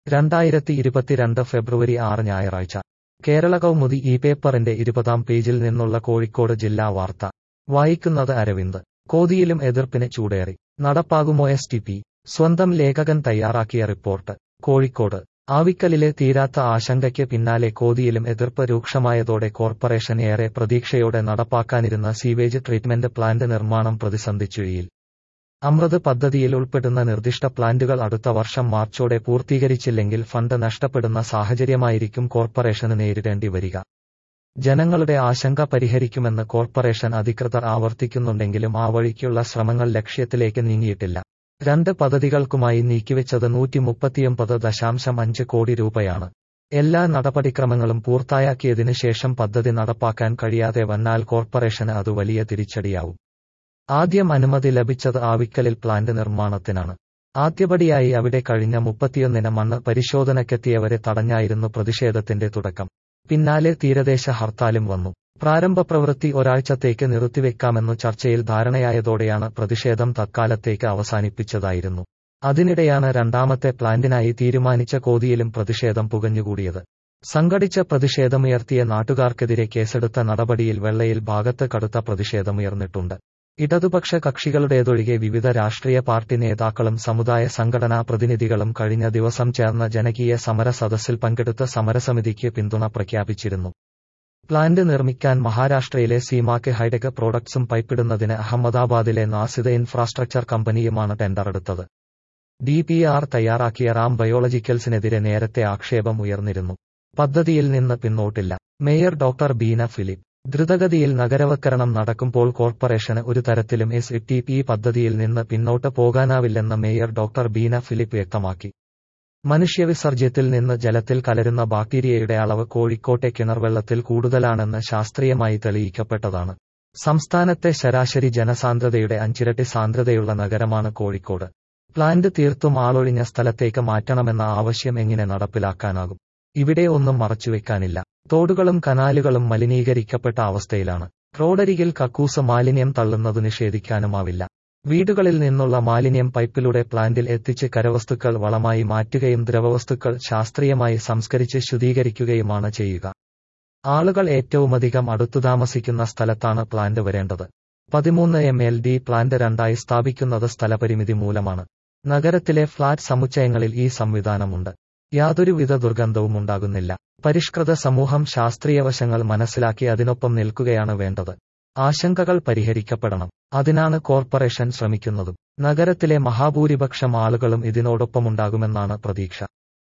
രണ്ടായിരത്തി ഇരുപത്തിരണ്ട് ഫെബ്രുവരി ആറ് ഞായറാഴ്ച കേരള കൗമുദി ഈ പേപ്പറിന്റെ ഇരുപതാം പേജിൽ നിന്നുള്ള കോഴിക്കോട് ജില്ലാ വാർത്ത വായിക്കുന്നത് അരവിന്ദ് കോതിയിലും എതിർപ്പിന് ചൂടേറി നടപ്പാകുമോ എസ് ടി പി സ്വന്തം ലേഖകൻ തയ്യാറാക്കിയ റിപ്പോർട്ട് കോഴിക്കോട് ആവിക്കലിലെ തീരാത്ത ആശങ്കയ്ക്ക് പിന്നാലെ കോതിയിലും എതിർപ്പ് രൂക്ഷമായതോടെ കോർപ്പറേഷൻ ഏറെ പ്രതീക്ഷയോടെ നടപ്പാക്കാനിരുന്ന സീവേജ് ട്രീറ്റ്മെന്റ് പ്ലാന്റ് നിർമ്മാണം പ്രതിസന്ധിച്ചുയിൽ അമൃത് പദ്ധതിയിൽ ഉൾപ്പെടുന്ന നിർദ്ദിഷ്ട പ്ലാന്റുകൾ അടുത്ത വർഷം മാർച്ചോടെ പൂർത്തീകരിച്ചില്ലെങ്കിൽ ഫണ്ട് നഷ്ടപ്പെടുന്ന സാഹചര്യമായിരിക്കും കോർപ്പറേഷന് നേരിടേണ്ടി വരിക ജനങ്ങളുടെ ആശങ്ക പരിഹരിക്കുമെന്ന് കോർപ്പറേഷൻ അധികൃതർ ആവർത്തിക്കുന്നുണ്ടെങ്കിലും ആ വഴിക്കുള്ള ശ്രമങ്ങൾ ലക്ഷ്യത്തിലേക്ക് നീങ്ങിയിട്ടില്ല രണ്ട് പദ്ധതികൾക്കുമായി നീക്കിവെച്ചത് നൂറ്റി മുപ്പത്തിയൊമ്പത് ദശാംശം അഞ്ച് കോടി രൂപയാണ് എല്ലാ നടപടിക്രമങ്ങളും പൂർത്തിയാക്കിയതിനു ശേഷം പദ്ധതി നടപ്പാക്കാൻ കഴിയാതെ വന്നാൽ കോർപ്പറേഷന് അത് വലിയ തിരിച്ചടിയാവും ആദ്യം അനുമതി ലഭിച്ചത് ആവിക്കലിൽ പ്ലാന്റ് നിർമ്മാണത്തിനാണ് ആദ്യപടിയായി അവിടെ കഴിഞ്ഞ മുപ്പത്തിയൊന്നിന് മണ്ണ് പരിശോധനയ്ക്കെത്തിയവരെ തടഞ്ഞായിരുന്നു പ്രതിഷേധത്തിന്റെ തുടക്കം പിന്നാലെ തീരദേശ ഹർത്താലും വന്നു പ്രാരംഭ പ്രവൃത്തി ഒരാഴ്ചത്തേക്ക് നിർത്തിവെക്കാമെന്നു ചർച്ചയിൽ ധാരണയായതോടെയാണ് പ്രതിഷേധം തത്കാലത്തേക്ക് അവസാനിപ്പിച്ചതായിരുന്നു അതിനിടെയാണ് രണ്ടാമത്തെ പ്ലാന്റിനായി തീരുമാനിച്ച കോതിയിലും പ്രതിഷേധം പുകഞ്ഞുകൂടിയത് സംഘടിച്ച പ്രതിഷേധമുയർത്തിയ നാട്ടുകാർക്കെതിരെ കേസെടുത്ത നടപടിയിൽ വെള്ളയിൽ ഭാഗത്ത് കടുത്ത പ്രതിഷേധമുയർന്നിട്ടുണ്ട് ഇടതുപക്ഷ കക്ഷികളുടേതൊഴികെ വിവിധ രാഷ്ട്രീയ പാർട്ടി നേതാക്കളും സമുദായ സംഘടനാ പ്രതിനിധികളും കഴിഞ്ഞ ദിവസം ചേർന്ന ജനകീയ സമര സദസ്സിൽ പങ്കെടുത്ത സമരസമിതിക്ക് പിന്തുണ പ്രഖ്യാപിച്ചിരുന്നു പ്ലാന്റ് നിർമ്മിക്കാൻ മഹാരാഷ്ട്രയിലെ സീമാക്ക് ഹൈടെക് പ്രോഡക്ട്സും പൈപ്പിടുന്നതിന് അഹമ്മദാബാദിലെ നാസിദ ഇൻഫ്രാസ്ട്രക്ചർ കമ്പനിയുമാണ് ടെൻഡറെടുത്തത് ഡി പി ആർ തയ്യാറാക്കിയ റാം ബയോളജിക്കൽസിനെതിരെ നേരത്തെ ആക്ഷേപം ഉയർന്നിരുന്നു പദ്ധതിയിൽ നിന്ന് പിന്നോട്ടില്ല മേയർ ഡോക്ടർ ബീന ഫിലിപ്പ് ദ്രുതഗതിയിൽ നഗരവൽക്കരണം നടക്കുമ്പോൾ കോർപ്പറേഷന് ഒരു തരത്തിലും എസ് ടി പി പദ്ധതിയിൽ നിന്ന് പിന്നോട്ട് പോകാനാവില്ലെന്ന് മേയർ ഡോക്ടർ ബീന ഫിലിപ്പ് വ്യക്തമാക്കി മനുഷ്യവിസർജ്യത്തിൽ നിന്ന് ജലത്തിൽ കലരുന്ന ബാക്ടീരിയയുടെ അളവ് കോഴിക്കോട്ടെ കിണർവെള്ളത്തിൽ കൂടുതലാണെന്ന് ശാസ്ത്രീയമായി തെളിയിക്കപ്പെട്ടതാണ് സംസ്ഥാനത്തെ ശരാശരി ജനസാന്ദ്രതയുടെ അഞ്ചിരട്ടി സാന്ദ്രതയുള്ള നഗരമാണ് കോഴിക്കോട് പ്ലാന്റ് തീർത്തും ആളൊഴിഞ്ഞ സ്ഥലത്തേക്ക് മാറ്റണമെന്ന ആവശ്യം എങ്ങനെ നടപ്പിലാക്കാനാകും ഇവിടെ ഒന്നും മറച്ചുവെക്കാനില്ല തോടുകളും കനാലുകളും മലിനീകരിക്കപ്പെട്ട അവസ്ഥയിലാണ് റോഡരികിൽ കക്കൂസ് മാലിന്യം തള്ളുന്നത് നിഷേധിക്കാനുമാവില്ല വീടുകളിൽ നിന്നുള്ള മാലിന്യം പൈപ്പിലൂടെ പ്ലാന്റിൽ എത്തിച്ച് കരവസ്തുക്കൾ വളമായി മാറ്റുകയും ദ്രവവസ്തുക്കൾ ശാസ്ത്രീയമായി സംസ്കരിച്ച് ശുദ്ധീകരിക്കുകയുമാണ് ചെയ്യുക ആളുകൾ ഏറ്റവുമധികം അടുത്തു താമസിക്കുന്ന സ്ഥലത്താണ് പ്ലാന്റ് വരേണ്ടത് പതിമൂന്ന് എം എൽ ഡി പ്ലാന്റ് രണ്ടായി സ്ഥാപിക്കുന്നത് സ്ഥലപരിമിതി മൂലമാണ് നഗരത്തിലെ ഫ്ളാറ്റ് സമുച്ചയങ്ങളിൽ ഈ സംവിധാനമുണ്ട് യാതൊരുവിധ ദുർഗന്ധവും ഉണ്ടാകുന്നില്ല പരിഷ്കൃത സമൂഹം ശാസ്ത്രീയ വശങ്ങൾ മനസ്സിലാക്കി അതിനൊപ്പം നിൽക്കുകയാണ് വേണ്ടത് ആശങ്കകൾ പരിഹരിക്കപ്പെടണം അതിനാണ് കോർപ്പറേഷൻ ശ്രമിക്കുന്നതും നഗരത്തിലെ മഹാഭൂരിപക്ഷം ആളുകളും ഇതിനോടൊപ്പമുണ്ടാകുമെന്നാണ് പ്രതീക്ഷ